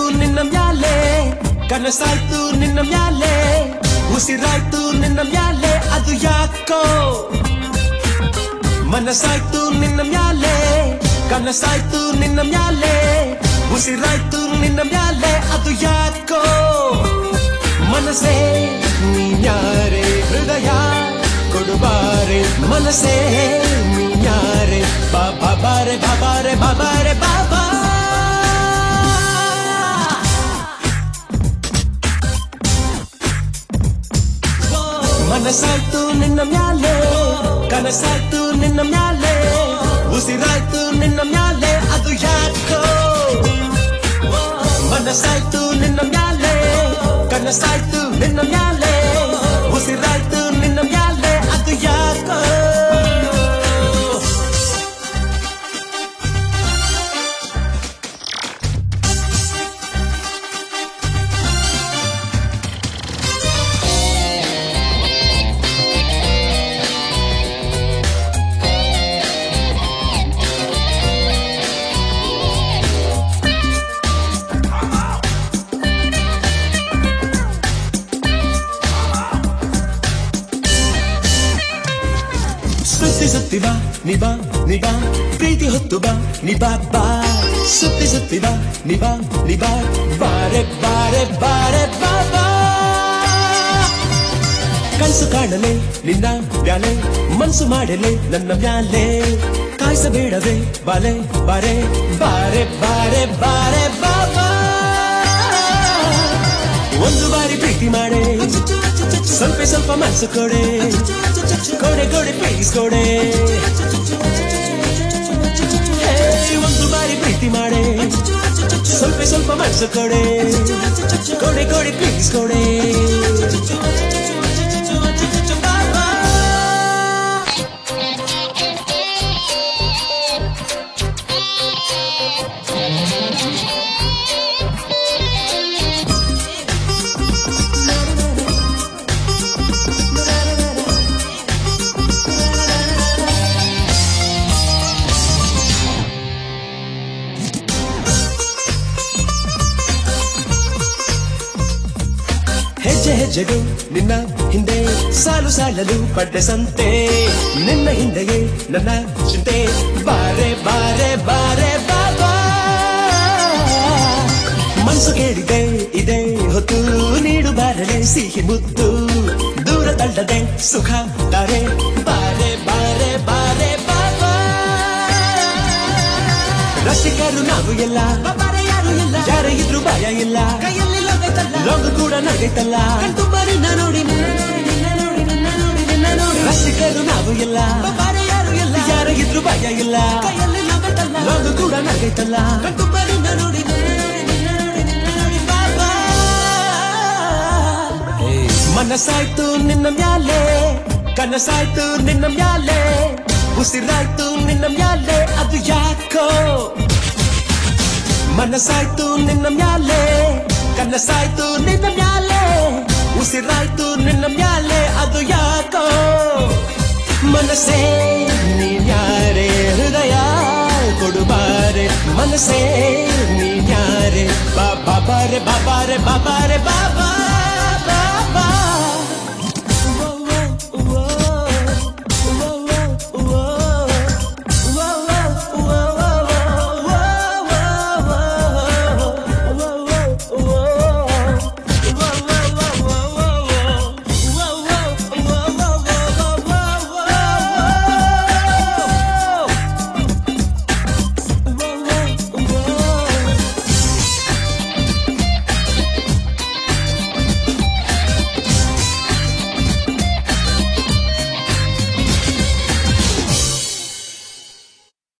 ನಿನ್ನ ಮ್ಯಾಲೆ ಕನಸಾಯ್ತು ನಿನ್ನ ಮ್ಯಾಲೆ ಉಸಿರಾಯ್ತು ನಿನ್ನ ಮ್ಯಾಲೆ ಅದು ಯಾಕೋ ಮನಸ್ಸಾಯ್ತು ನಿನ್ನ ಮ್ಯಾಲೆ ಕನಸಾಯ್ತು ನಿನ್ನ ಮ್ಯಾಲೆ ಉಸಿರಾಯ್ತು ನಿನ್ನ ಮ್ಯಾಲೆ ಅದು ಯಾಕೋ ಮನಸ್ಸೇ ನೀನ್ಯಾರೆ ಹೃದಯ ಕೊಡುಬಾರೆ ಮನಸ್ಸೇ ನೀನ್ಯಾರೆ ಬಾಬಾ ಬಾರೆ ಬಾಬಾರೆ ಬಾಬಾರೆ ಬಾಬಾ ಮನಸ್ಸಾಯ್ತು ನಿನ್ನ ಮ್ಯಾಲೆ ಕನಸಾಯ್ತು ನಿನ್ನ ಮ್ಯಾಲೆ ಉಸಿರಾಯ್ತು ನಿನ್ನ ಮ್ಯಾಲೆ ಅದು ಯಾಕೋ ಮನಸ್ಸಾಯ್ತು ನಿನ್ನ ಮ್ಯಾಲೆ ಕನಸಾಯ್ತು ನಿನ್ನ ಮ್ಯಾಲೆ ಉಸಿರಾಯ್ತು ನಿನ್ನ ಮ್ಯಾಲೆ ಅದು ಯಾಕೋ ಸುತ್ತಿ ಸುತ್ತಿ ಬಾ ನಿಬಾ ನಿಬಾ ಪ್ರೀತಿ ಹೊತ್ತು ಬಾ ನಿಬಾ ಬಾ ಸುತ್ತಿ ಸುತ್ತಿ ಬಾ ನಿಬಾ ನಿಬಾ ಬಾರೆ ಬಾರೆ ಬಾರೆ ಬಾ ಬಾ ಕನಸು ಕಾಣಲೆ ನಿನ್ನ ಮ್ಯಾಲೆ ಮನ್ಸು ಮಾಡಲೆ ನನ್ನ ಮ್ಯಾಲೆ ಕಾಯಿಸಬೇಡವೇ ಬಾಲೆ ಬಾರೆ ಬಾರೆ ಬಾರೆ ಬಾರೆ ಬಾಬಾ ಒಂದು ಬಾರಿ ಪ್ರೀತಿ ಮಾಡೆ ಸ್ವಲ್ಪ ಸ್ವಲ್ಪ ಮನಸ್ಸು ಕೊಡೆ ಕೊಡೆ ಕೊಡೆ ಪ್ಲೀಸ್ ಕೊಡೆ ಹೇ, ಒಂದು ಬಾರಿ ಪ್ರೀತಿ ಮಾಡೆ ಸ್ವಲ್ಪ ಸ್ವಲ್ಪ ಮನಸ್ಸು ಕೊಡೆ ಕೊಡೆ ಕೊಡೆ ಪ್ಲೀಸ್ ಕೊಡೆ ಹೆಜ್ಜೆ ಹೆಜ್ಜೆಗೂ ನಿನ್ನ ಹಿಂದೆ ಸಾಲು ಸಾಲಲು ಪಡ್ಡೆ ಸಂತೆ ನಿನ್ನ ಹಿಂದೆಯೇ ನನ್ನ ಚಿಂತೆ ಬಾರೆ ಬಾರೆ ಬಾರೆ ಬಾಬಾ ಮನಸ್ಸು ಕೇಳಿದೆ ಇದೆ ಹೊತ್ತು ನೀಡು ಬಾರಲೆ ಸಿಹಿ ಮುದ್ದು ದೂರ ತಳ್ಳದೆ ಸುಖ ತಾರೆ ಬಾರೆ ಬಾರೆ ಬಾರೆ ಬಾಬಾ ರಸಿಕರು ನಾವು ಎಲ್ಲ ಬಾರೆ ಯಾರು ಇಲ್ಲ ಯಾರೇ ಇದ್ರು ಭಯ ಇಲ್ಲ ಕೈಯಲ್ಲಿ ಲೋಗೈತಲ್ಲ ಲಾಂಗ್ ಕೂಡ ನಗೈತಲ್ಲ ಕಣ್ತುಂಬ ನಿನ್ನ ನೋಡಿ ನಿನ್ನ ನೋಡಿ ನಿನ್ನ ನೋಡಿ ನಿನ್ನ ನೋಡಿ ನಿನ್ನ ನೋಡಿ ರಸಿಕರು ನಾವು ಎಲ್ಲ ಬಾರೆ ಯಾರು ಇಲ್ಲ ಯಾರೇ ಇದ್ರು ಭಯ ಇಲ್ಲ ಕೈಯಲ್ಲಿ ಲೋಗೈತಲ್ಲ ಲಾಂಗ್ ಕೂಡ ನಗೈತಲ್ಲ ಕಣ್ತುಂಬ ನಿನ್ನ ನೋಡಿ ನಿನ್ನ ನೋಡಿ ನಿನ್ನ ನೋಡಿ ನಿನ್ನ ನೋಡಿ ಬಾಬಾ ಮನಸ್ಸಾಯ್ತು ನಿನ್ನ ಮ್ಯಾಲೆ ಕನಸಾಯ್ತು ನಿನ್ನ ಮ್ಯಾಲೆ ಉಸಿರಾಯ್ತು ನಿನ್ನ ಮ್ಯಾಲೆ ಅದು ಯಾಕೋ ಮನಸ್ಸಾಯ್ತು ನಿನ್ನ ಮ್ಯಾಲೆ ಕನಸಾಯ್ತು ನಿನ್ನ ಮ್ಯಾಲೆ ಉಸಿರಾಯ್ತು ನಿನ್ನ ಮ್ಯಾಲೆ ಅದು ಯಾಕೋ ಮನಸ್ಸೇ ನೀನ್ಯಾರೆ ಹೃದಯ ಕೊಡುಬಾರೆ ಮನಸ್ಸೇ ನೀನ್ಯಾರೆ ಬಾಬಾ ಬಾರೆ ಬಾಬಾರೆ ಬಾಬಾರೆ ಬಾಬಾ